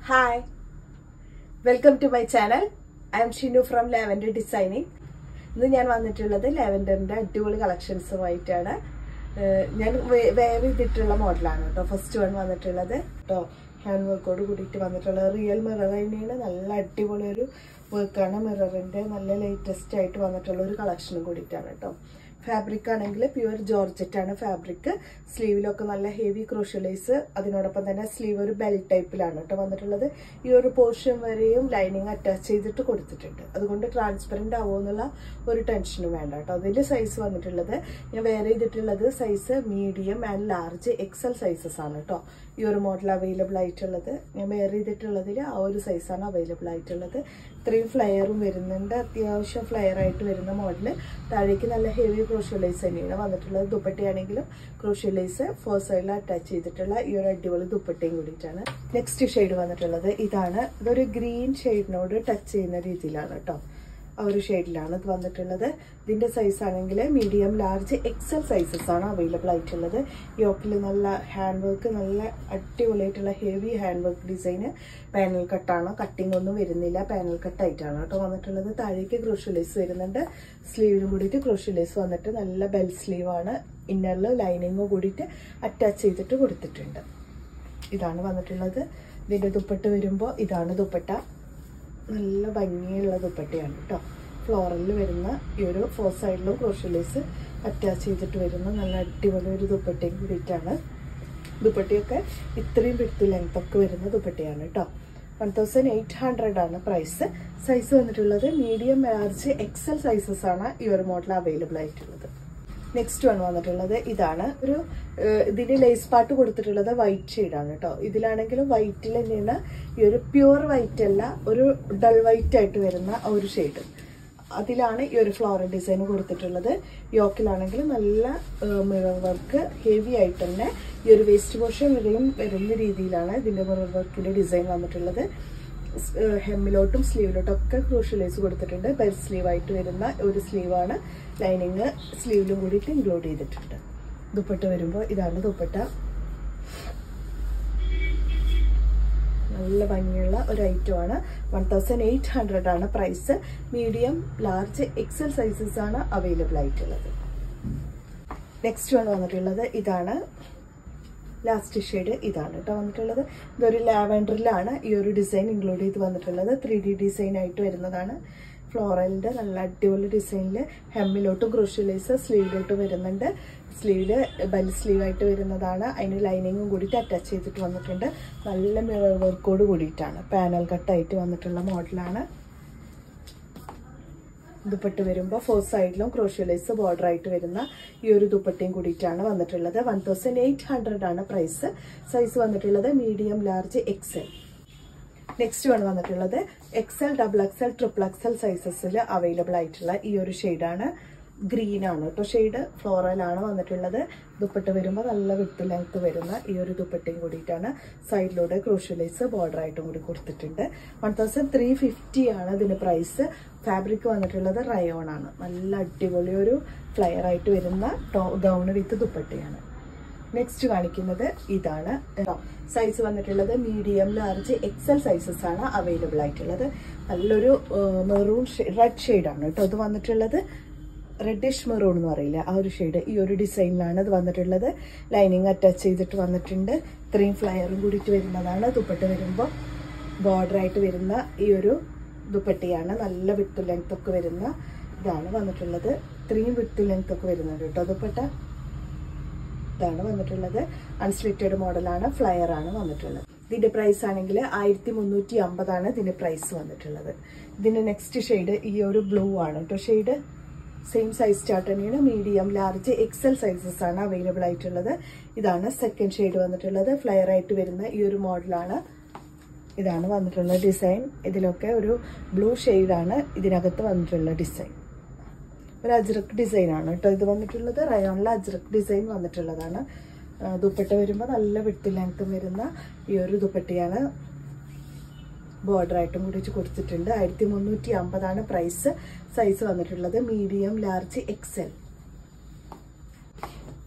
hi welcome to my channel I'm Shinu from lavender designing ഇന്ന് ഞാൻ വന്നിട്ടുള്ളത് ലാവൻഡറിന്റെ അടിപൊളി കളക്ഷൻസുമായിട്ടാണ് ഏഹ് ഞാൻ വെയർ ചെയ്തിട്ടുള്ള മോഡലാണ് കേട്ടോ ഫസ്റ്റ് വൺ വന്നിട്ടുള്ളത് കേട്ടോ ഹാൻഡ് വർക്കോട് കൂടിയിട്ട് വന്നിട്ടുള്ള റിയൽ മിറർ തന്നെയാണ് നല്ല അടിപൊളി ഒരു വർക്കാണ് മിററിന്റെ നല്ല ലേറ്റസ്റ്റ് ആയിട്ട് വന്നിട്ടുള്ള ഒരു കളക്ഷനും കൂടിയിട്ടാണ് കേട്ടോ ഫാബ്രിക് ആണെങ്കിൽ പ്യുവർ ജോർജറ്റ് ആണ് ഫാബ്രിക് സ്ലീവിലൊക്കെ നല്ല ഹെവി ക്രോഷ്യലൈസ് അതിനോടൊപ്പം തന്നെ സ്ലീവ് ഒരു ബെൽറ്റ് ടൈപ്പിലാണ് കേട്ടോ വന്നിട്ടുള്ളത് ഈ ഒരു പോർഷൻ വരെയും ലൈനിങ് അറ്റാച്ച് ചെയ്തിട്ട് കൊടുത്തിട്ടുണ്ട് അതുകൊണ്ട് ട്രാൻസ്പെറന്റ് ആവുമെന്നുള്ള ഒരു ടെൻഷനും വേണ്ട കേട്ടോ അതിന്റെ സൈസ് വന്നിട്ടുള്ളത് ഞാൻ വേറെ ചെയ്തിട്ടുള്ളത് size medium and large XL sizes ആണ് കേട്ടോ ഈ ഒരു മോഡൽ അവൈലബിൾ ആയിട്ടുള്ളത് ഞാൻ വേറെ ചെയ്തിട്ടുള്ളതിൽ ആ ഒരു സൈസാണ് അവൈലബിൾ ആയിട്ടുള്ളത് ഇത്രയും ഫ്ലയറും വരുന്നുണ്ട് അത്യാവശ്യം ഫ്ലയർ ആയിട്ട് വരുന്ന മോഡല് താഴേക്ക് നല്ല ഹെവി ക്രോഷ്യലൈസ് തന്നെയാണ് വന്നിട്ടുള്ളത് ദുപ്പട്ടയാണെങ്കിലും ക്രോഷ്യലൈസ് ഫോർ സൈഡിൽ അറ്റാച്ച് ചെയ്തിട്ടുള്ള ഈ ഒരു അടിപൊളി ദുപ്പട്ടയും കൂടിയിട്ടാണ് നെക്സ്റ്റ് ഷെയ്ഡ് വന്നിട്ടുള്ളത് ഇതാണ് ഇതൊരു ഗ്രീൻ ഷെയ്ഡിനോട് ടച്ച് ചെയ്യുന്ന രീതിയിലാണ് കേട്ടോ ആ ഒരു ഷെയ്ഡിലാണ് ഇത് വന്നിട്ടുള്ളത് ഇതിന്റെ സൈസ് ആണെങ്കിൽ മീഡിയം ലാർജ് എക്സൽ സൈസസ് ആണ് അവൈലബിൾ ആയിട്ടുള്ളത് യോക്കിൽ നല്ല ഹാൻഡ് വർക്ക് നല്ല അടിപൊളിയായിട്ടുള്ള heavy hand work design panel കട്ടാണ് കട്ടിംഗ് ഒന്നും വരുന്നില്ല പാനൽ കട്ടായിട്ടാണ് കേട്ടോ വന്നിട്ടുള്ളത് താഴേക്ക് ക്രോഷ്യലൈസ് വരുന്നുണ്ട് സ്ലീവിനും കൂടിയിട്ട് ക്രോഷ്യലൈസ് വന്നിട്ട് നല്ല ബെൽ സ്ലീവ് ആണ് ഇന്നറിൽ ലൈനിങ് കൂടിയിട്ട് അറ്റാച്ച് ചെയ്തിട്ട് കൊടുത്തിട്ടുണ്ട് ഇതാണ് വന്നിട്ടുള്ളത് ഇതിന്റെ ദുപ്പട്ട വരുമ്പോൾ ഇതാണ് ദുപ്പട്ട നല്ല ഭംഗിയുള്ള ദുപ്പട്ടയാണ് കേട്ടോ ഫ്ലോറലിൽ വരുന്ന ഈ ഒരു ഫോർ സൈഡിലും ക്രോഷ്യലൈസ് അറ്റാച്ച് ചെയ്തിട്ട് വരുന്ന നല്ല അടിപൊളി ഒരു ദുപ്പട്ടയും കൂടിയിട്ടാണ് ദുപ്പട്ടയൊക്കെ ഇത്രയും വിടുത്ത് ലെങ്ത് ഒക്കെ വരുന്ന ദുപ്പട്ടയാണ് കേട്ടോ വൺ തൗസൻഡ് എയ്റ്റ് ഹൺഡ്രഡ് ആണ് പ്രൈസ് സൈസ് വന്നിട്ടുള്ളത് മീഡിയം ലാർജ് എക്സൽ സൈസസ് ആണ് ഈ ഒരു മോഡൽ അവൈലബിൾ ആയിട്ടുള്ളത് നെക്സ്റ്റ് വൺ വന്നിട്ടുള്ളത് ഇതാണ് ഒരു ഏഹ്, ഇതിന്റെ ലേസ് പാർട്ട് കൊടുത്തിട്ടുള്ളത് വൈറ്റ് ഷെയ്ഡാണ് കേട്ടോ ഇതിലാണെങ്കിലും വൈറ്റിൽ തന്നെയാണ് ഈ ഒരു പ്യുവർ വൈറ്റ് അല്ല ഒരു ഡൾ വൈറ്റ് ആയിട്ട് വരുന്ന ആ ഒരു ഷെയ്ഡ് അതിലാണ് ഈ ഒരു ഫ്ലോറൽ ഡിസൈൻ കൊടുത്തിട്ടുള്ളത് യോക്കിലാണെങ്കിൽ നല്ല മിറർ വർക്ക് ഹെവി ആയിട്ട് തന്നെ ഈ ഒരു വേസ്റ്റ് പോർഷൻ വരെയും വരുന്ന രീതിയിലാണ് ഇതിന്റെ മിറർ വർക്കിന്റെ ഡിസൈൻ വന്നിട്ടുള്ളത് ഹെമ്മിലോട്ടും സ്ലീവിലോട്ടും ഒക്കെ ക്രൂഷ്യലൈസ് കൊടുത്തിട്ടുണ്ട് ബെൽ സ്ലീവ് ആയിട്ട് വരുന്ന ഒരു സ്ലീവാണ് ലൈനിങ് സ്ലീവിലും കൂടിയിട്ട് ഇൻക്ലൂഡ് ചെയ്തിട്ടുണ്ട് ദുപ്പട്ട വരുമ്പോൾ ഇതാണ് ദുപ്പട്ട നല്ല ഭംഗിയുള്ള ഒരു ഐറ്റമാണ് വൺ തൗസൻഡ് എയ്റ്റ് ഹൺഡ്രഡ് ആണ് price medium large XL sizes ആണ് അവൈലബിൾ ആയിട്ടുള്ളത് നെക്സ്റ്റ് വൺ വന്നിട്ടുള്ളത് ഇതാണ് ലാസ്റ്റ് ഷെയ്ഡ് ഇതാണ് കേട്ടോ വന്നിട്ടുള്ളത് ഇതൊരു ലാവൻഡറിലാണ് ഈ ഒരു ഡിസൈൻ ഇൻക്ലൂഡ് ചെയ്ത് വന്നിട്ടുള്ളത് ത്രീ ഡി ഡിസൈൻ ആയിട്ട് വരുന്നതാണ് ഫ്ലോറലിന്റെ നല്ല അടിപൊളി ഡിസൈനിൽ ഹെമ്മിലോട്ടും ക്രൂഷ്യലൈസ് സ്ലീവിലോട്ടും വരുന്നുണ്ട് സ്ലീവില് ബെൽ സ്ലീവ് ആയിട്ട് വരുന്നതാണ് അതിന് ലൈനിങ്ങും കൂടിയിട്ട് അറ്റാച്ച് ചെയ്തിട്ട് വന്നിട്ടുണ്ട് നല്ല മിറർ വർക്കോട് കൂടിയിട്ടാണ് പാനൽ കട്ടായിട്ട് വന്നിട്ടുള്ള മോഡലാണ് ദുപ്പട്ട വരുമ്പോൾ ഫോർ സൈഡിലും ക്രോഷ്യലൈസ് ബോർഡർ ആയിട്ട് വരുന്ന ഈ ഒരു ദുപ്പട്ടയും കൂടിയിട്ടാണ് വന്നിട്ടുള്ളത് വൺ തൗസൻഡ് എയ്റ്റ് ഹൺഡ്രഡ് ആണ് പ്രൈസ് സൈസ് വന്നിട്ടുള്ളത് medium large XL next one വന്നിട്ടുള്ളത് XL double XL triple XL സൈസസിൽ അവൈലബിൾ ആയിട്ടുള്ള ഈ ഒരു ഷെയ്ഡാണ് ഗ്രീൻ ആണ് കേട്ടോ ഷെയ്ഡ് ഫ്ലോറലാണ് വന്നിട്ടുള്ളത് ദുപ്പട്ട വരുമ്പോൾ നല്ല വിട്ട് ലെങ്ത് വരുന്ന ഈ ഒരു ദുപ്പട്ടയും കൂടിയിട്ടാണ് സൈഡിലൂടെ ക്രോഷ്യലൈസ് ബോർഡർ ആയിട്ടും കൂടി കൊടുത്തിട്ടുണ്ട് വൺ തൗസൻഡ് ത്രീ ഫിഫ്റ്റി ആണ് ഇതിന് പ്രൈസ് ഫാബ്രിക് വന്നിട്ടുള്ളത് റയോൺ ആണ് നല്ല അടിപൊളി ഒരു ഫ്ലയർ ആയിട്ട് വരുന്ന ഗൗൺ വിത്ത് ദുപ്പട്ടയാണ് നെക്സ്റ്റ് കാണിക്കുന്നത് ഇതാണ് സൈസ് വന്നിട്ടുള്ളത് മീഡിയം ലാർജ് എക്സൽ സൈസസ് ആണ് അവൈലബിൾ ആയിട്ടുള്ളത് നല്ലൊരു മെറൂൺ റെഡ് ഷെയ്ഡാണ് കേട്ടോ ഇത് വന്നിട്ടുള്ളത് റെഡിഷ് മെറൂൺ എന്ന് പറയില്ല ആ ഒരു ഷെയ്ഡ് ഈ ഒരു ഡിസൈനിലാണ് ഇത് വന്നിട്ടുള്ളത് ലൈനിങ് അറ്റാച്ച് ചെയ്തിട്ട് വന്നിട്ടുണ്ട് ഇത്രയും ഫ്ലയറും കൂടിയിട്ട് വരുന്നതാണ് ദുപ്പട്ട വരുമ്പോൾ ബോർഡർ ആയിട്ട് വരുന്ന ഈ ഒരു ദുപ്പട്ടയാണ് നല്ല വിട്ട് ലെങ്ത് ഒക്കെ വരുന്ന ഇതാണ് വന്നിട്ടുള്ളത് ഇത്രയും വിട്ട് ലെങ്ത് ഒക്കെ വരുന്നുണ്ട് കേട്ടോ ദുപ്പട്ട ഇതാണ് വന്നിട്ടുള്ളത് അൺസ്ലിറ്റഡ് മോഡലാണ് ഫ്ലയർ ആണ് വന്നിട്ടുള്ളത് ഇതിന്റെ പ്രൈസ് ആണെങ്കിൽ ആയിരത്തി മുന്നൂറ്റി അമ്പതാണ് ഇതിന്റെ പ്രൈസ് വന്നിട്ടുള്ളത് ഇതിന്റെ നെക്സ്റ്റ് ഷെയ്ഡ് ഈ ഒരു ബ്ലൂ ആണ് കേട്ടോ ഷെയ്ഡ് സെയിം സൈസ് ചാർട്ട് തന്നെയാണ് മീഡിയം ലാർജ് എക്സൽ സൈസസ് ആണ് അവൈലബിൾ ആയിട്ടുള്ളത് ഇതാണ് സെക്കൻഡ് ഷെയ്ഡ് വന്നിട്ടുള്ളത് ഫ്ലയർ ആയിട്ട് വരുന്ന ഈ ഒരു മോഡലാണ് ഇതാണ് വന്നിട്ടുള്ള ഡിസൈൻ ഇതിലൊക്കെ ഒരു ബ്ലൂ ഷെയ്ഡാണ് ഇതിനകത്ത് വന്നിട്ടുള്ള ഡിസൈൻ ഒരു അജ്രക് ഡിസൈൻ ആണ് കേട്ടോ ഇത് വന്നിട്ടുള്ളത് റയോണിലെ അജ്രക് ഡിസൈൻ വന്നിട്ടുള്ളതാണ് ആ, ദുപ്പട്ട വരുമ്പോൾ നല്ല വിട്ട് ലെങ്ത്തും വരുന്ന ഈ ഒരു ദുപ്പട്ടയാണ് ബോർഡർ ആയിട്ടും കൂടി കൊടുത്തിട്ടുണ്ട് ആയിരത്തി മുന്നൂറ്റി അമ്പതാണ് പ്രൈസ് സൈസ് വന്നിട്ടുള്ളത് മീഡിയം ലാർജ് എക്സൽ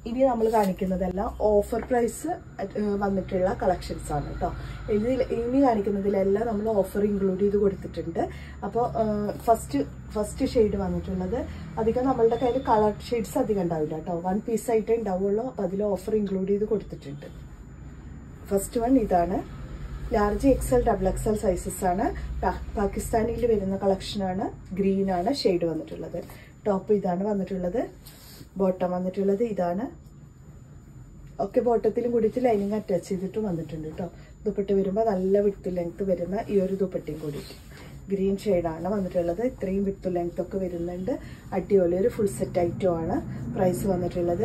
ഇനി നമ്മൾ കാണിക്കുന്നതെല്ലാം ഓഫർ പ്രൈസ് വന്നിട്ടുള്ള കളക്ഷൻസ് ആണ് കേട്ടോ ഇതിൽ ഇനി കാണിക്കുന്നതിലെല്ലാം നമ്മൾ ഓഫർ ഇൻക്ലൂഡ് ചെയ്ത് കൊടുത്തിട്ടുണ്ട് അപ്പോൾ ഫസ്റ്റ് ഫസ്റ്റ് ഷെയ്ഡ് വന്നിട്ടുള്ളത് അധികം നമ്മളുടെ കയ്യിൽ കളർ ഷെയ്ഡ്സ് അധികം ഉണ്ടാവില്ല കേട്ടോ വൺ പീസ് ആയിട്ടേ ഉണ്ടാവുള്ളൂ അപ്പോൾ അതിൽ ഓഫർ ഇൻക്ലൂഡ് ചെയ്ത് കൊടുത്തിട്ടുണ്ട് ഫസ്റ്റ് വൺ ഇതാണ് large XL double XL sizes ആണ് പാ- പാകിസ്ഥാനിയിൽ വരുന്ന കളക്ഷനാണ് ഗ്രീൻ ആണ് ഷെയ്ഡ് വന്നിട്ടുള്ളത് ടോപ്പ് ഇതാണ് വന്നിട്ടുള്ളത് ബോട്ടം വന്നിട്ടുള്ളത് ഇതാണ് ഒക്കെ ബോട്ടത്തിലും കൂടിയിട്ട് ലൈനിങ് അറ്റാച്ച് ചെയ്തിട്ടും വന്നിട്ടുണ്ട് കേട്ടോ ദുപ്പട്ട് വരുമ്പോൾ നല്ല വിട്ട് ലെങ്ത് വരുന്ന ഈ ഒരു ദുപ്പട്ടയും കൂടിയിട്ട് ഗ്രീൻ ഷെയ്ഡാണ് വന്നിട്ടുള്ളത് ഇത്രയും വിട്ട് ലെങ്ത് ഒക്കെ വരുന്നുണ്ട് അടിപൊളി ഒരു ഫുൾ സെറ്റ് ഐറ്റം ആണ് പ്രൈസ് വന്നിട്ടുള്ളത്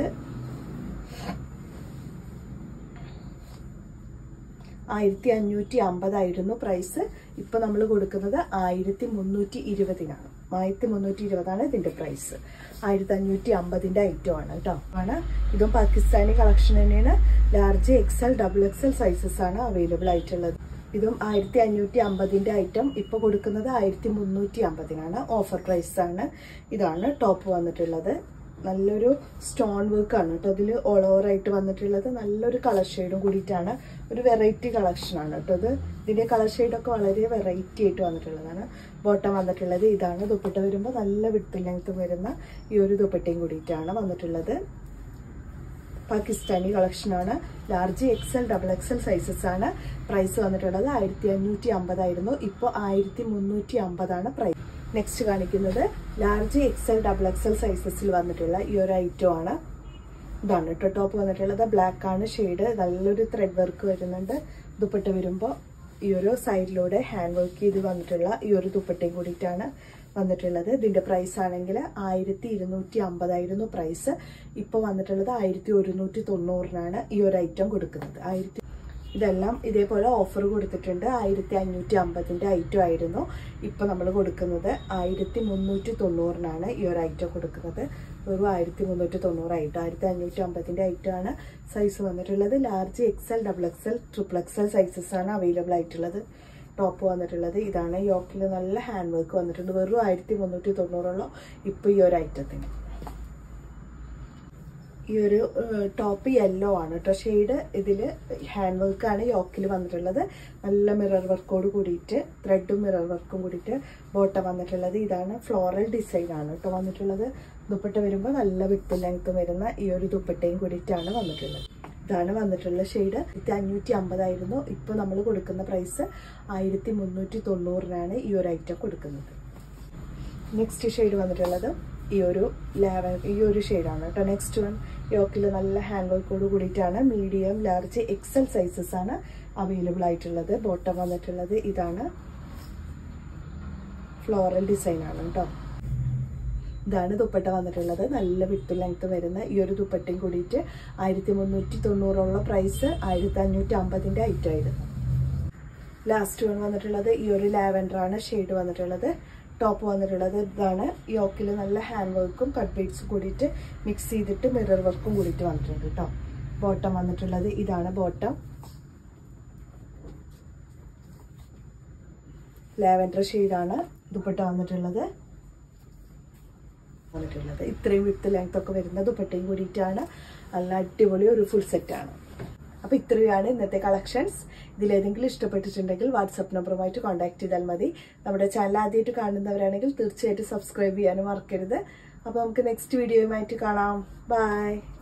ആയിരത്തി അഞ്ഞൂറ്റി അമ്പതായിരുന്നു പ്രൈസ് ഇപ്പൊ നമ്മൾ കൊടുക്കുന്നത് ആയിരത്തി മുന്നൂറ്റി ഇരുപതിനാണ് ആയിരത്തി മുന്നൂറ്റി ഇരുപതാണ് ഇതിന്റെ പ്രൈസ് ആയിരത്തി അഞ്ഞൂറ്റി അമ്പതിന്റെ ഐറ്റം ആണ് കേട്ടോ ആണ് ഇതും പാകിസ്ഥാനി കളക്ഷൻ തന്നെയാണ് large XL double XL sizes ആണ് അവൈലബിൾ ആയിട്ടുള്ളത് ഇതും ആയിരത്തി അഞ്ഞൂറ്റി അമ്പതിന്റെ ഐറ്റം ഇപ്പൊ കൊടുക്കുന്നത് ആയിരത്തി മുന്നൂറ്റി അമ്പതിനാണ് ഓഫർ പ്രൈസ് ആണ് ഇതാണ് ടോപ്പ് വന്നിട്ടുള്ളത് നല്ലൊരു സ്റ്റോൺ വർക്ക് ആണ് കേട്ടോ അതിൽ ഓൾ ഓവർ ആയിട്ട് വന്നിട്ടുള്ളത് നല്ലൊരു കളർ ഷെയ്ഡും കൂടിയിട്ടാണ് ഒരു വെറൈറ്റി കളക്ഷൻ ആണ് കേട്ടോ ഇത് ഇതിന്റെ കളർ ഷെയ്ഡൊക്കെ വളരെ വെറൈറ്റി ആയിട്ട് വന്നിട്ടുള്ളതാണ് ബോട്ടം വന്നിട്ടുള്ളത് ഇതാണ് ദുപ്പട്ട വരുമ്പോൾ നല്ല വിട്ട് ലെങ്ത് വരുന്ന ഈ ഒരു ദുപ്പട്ടയും കൂടിയിട്ടാണ് വന്നിട്ടുള്ളത് പാകിസ്ഥാനി കളക്ഷനാണ് large XL double XL sizes ആണ് പ്രൈസ് വന്നിട്ടുള്ളത് ആയിരത്തി അഞ്ഞൂറ്റി അമ്പതായിരുന്നു ഇപ്പോൾ ആയിരത്തി മുന്നൂറ്റി അമ്പതാണ് പ്രൈസ് നെക്സ്റ്റ് കാണിക്കുന്നത് ലാർജ് എക്സൽ ഡബിൾ എക്സൽ സൈസസിൽ വന്നിട്ടുള്ള ഈ ഒരു ഐറ്റം ആണ് ഇതാണ് കേട്ടോ ടോപ്പ് വന്നിട്ടുള്ളത് ബ്ലാക്ക് ആണ് ഷെയ്ഡ് നല്ലൊരു ത്രെഡ് വർക്ക് വരുന്നുണ്ട് ദുപ്പട്ട വരുമ്പോൾ ഈ ഒരു സൈഡിലൂടെ ഹാൻഡ് വർക്ക് ചെയ്ത് വന്നിട്ടുള്ള ഈ ഒരു ദുപ്പട്ടയും കൂടിയിട്ടാണ് വന്നിട്ടുള്ളത് ഇതിന്റെ പ്രൈസ് ആണെങ്കിൽ ആയിരത്തി ഇരുന്നൂറ്റി അമ്പതായിരുന്നു പ്രൈസ് ഇപ്പോൾ വന്നിട്ടുള്ളത് ആയിരത്തി ഒരുന്നൂറ്റി തൊണ്ണൂറിനാണ് ഈ ഒരു ഐറ്റം കൊടുക്കുന്നത് ആയിരത്തി ഇതെല്ലാം ഇതേപോലെ ഓഫർ കൊടുത്തിട്ടുണ്ട് ആയിരത്തി അഞ്ഞൂറ്റി അമ്പതിൻ്റെ ഐറ്റം ആയിരുന്നു ഇപ്പോൾ നമ്മൾ കൊടുക്കുന്നത് ആയിരത്തി മുന്നൂറ്റി തൊണ്ണൂറിനാണ് ഈ ഒരു ഐറ്റം കൊടുക്കുന്നത് വെറും ആയിരത്തി മുന്നൂറ്റി തൊണ്ണൂറ് ഐറ്റം ആയിരത്തി അഞ്ഞൂറ്റി അമ്പതിൻ്റെ ഐറ്റം ആണ് സൈസ് വന്നിട്ടുള്ളത് large XL double XL triple XL sizes ആണ് അവൈലബിൾ ആയിട്ടുള്ളത് ടോപ്പ് വന്നിട്ടുള്ളത് ഇതാണ് യോക്കിൽ നല്ല ഹാൻഡ് വർക്ക് വന്നിട്ടുണ്ട് വെറും ആയിരത്തി മുന്നൂറ്റി തൊണ്ണൂറുള്ള ഇപ്പോൾ ഈ ഒരു ഐറ്റത്തിന് ഈ ഒരു ടോപ്പ് യെല്ലോ ആണ് കേട്ടോ ഷെയ്ഡ് ഇതിൽ ഹാൻഡ് വർക്കാണ് യോക്കിൽ വന്നിട്ടുള്ളത് നല്ല മിറർ വർക്കോട് കൂടിയിട്ട് ത്രെഡും മിറർ വർക്കും കൂടിയിട്ട് ബോട്ടം വന്നിട്ടുള്ളത് ഇതാണ് ഫ്ലോറൽ ഡിസൈൻ ആണ് കേട്ടോ വന്നിട്ടുള്ളത് ദുപ്പട്ട വരുമ്പോൾ നല്ല വിട്ട് ലെങ്ത് വരുന്ന ഈ ഒരു ദുപ്പട്ടയും കൂടിയിട്ടാണ് വന്നിട്ടുള്ളത് ഇതാണ് വന്നിട്ടുള്ള ഷെയ്ഡ് ഇത് അഞ്ഞൂറ്റി അമ്പതായിരുന്നു ഇപ്പോൾ നമ്മൾ കൊടുക്കുന്ന പ്രൈസ് ആയിരത്തി മുന്നൂറ്റി തൊണ്ണൂറിനാണ് ഈ ഒരു ഐറ്റം കൊടുക്കുന്നത് നെക്സ്റ്റ് ഷെയ്ഡ് വന്നിട്ടുള്ളത് ഈ ഒരു ലാവൻ ഈ ഒരു ഷെയ്ഡാണ് കേട്ടോ നെക്സ്റ്റ് വൺ യോക്കിൽ നല്ല ഹാൻഡ് വർക്കോട് കൂടിയിട്ടാണ് മീഡിയം ലാർജ് എക്സൽ സൈസസ് ആണ് അവൈലബിൾ ആയിട്ടുള്ളത് ബോട്ടം വന്നിട്ടുള്ളത് ഇതാണ് ഫ്ലോറൽ ഡിസൈൻ ആണ് കേട്ടോ ഇതാണ് ദുപ്പട്ട വന്നിട്ടുള്ളത് നല്ല വിട്ട് ലെങ്ത് വരുന്ന ഈ ഒരു ദുപ്പട്ടയും കൂടിയിട്ട് ആയിരത്തി മുന്നൂറ്റി തൊണ്ണൂറുള്ള പ്രൈസ് ആയിരത്തി അഞ്ഞൂറ്റി അമ്പതിൻ്റെ ഐറ്റം ആയിരുന്നു ലാസ്റ്റ് വൺ വന്നിട്ടുള്ളത് ഈ ഒരു ലാവൻഡർ ആണ് ഷെയ്ഡ് വന്നിട്ടുള്ളത് ടോപ്പ് വന്നിട്ടുള്ളത് ഇതാണ് യോക്കിൽ നല്ല ഹാൻഡ് വർക്കും കട്ട് ബീഡ്സും കൂടിയിട്ട് മിക്സ് ചെയ്തിട്ട് മിറർ വർക്കും കൂടിയിട്ട് വന്നിട്ടുണ്ട് കേട്ടോ ബോട്ടം വന്നിട്ടുള്ളത് ഇതാണ് ബോട്ടം ലാവൻഡർ ഷെയ്ഡാണ് ദുപ്പട്ട വന്നിട്ടുള്ളത് വന്നിട്ടുള്ളത് ഇത്രയും വിട്ട് ലെങ്ത് ഒക്കെ വരുന്ന ദുപ്പട്ടയും കൂടിയിട്ടാണ് നല്ല അടിപൊളി ഒരു ഫുൾ സെറ്റാണ് അപ്പോൾ ഇത്രയാണ് ഇന്നത്തെ കളക്ഷൻസ് ഇതിലേതെങ്കിലും ഇഷ്ടപ്പെട്ടിട്ടുണ്ടെങ്കിൽ വാട്സപ്പ് നമ്പറുമായിട്ട് കോൺടാക്ട് ചെയ്താൽ മതി നമ്മുടെ ചാനൽ ആദ്യമായിട്ട് കാണുന്നവരാണെങ്കിൽ തീർച്ചയായിട്ടും സബ്സ്ക്രൈബ് ചെയ്യാനും മറക്കരുത് അപ്പോൾ നമുക്ക് നെക്സ്റ്റ് വീഡിയോയുമായിട്ട് കാണാം ബൈ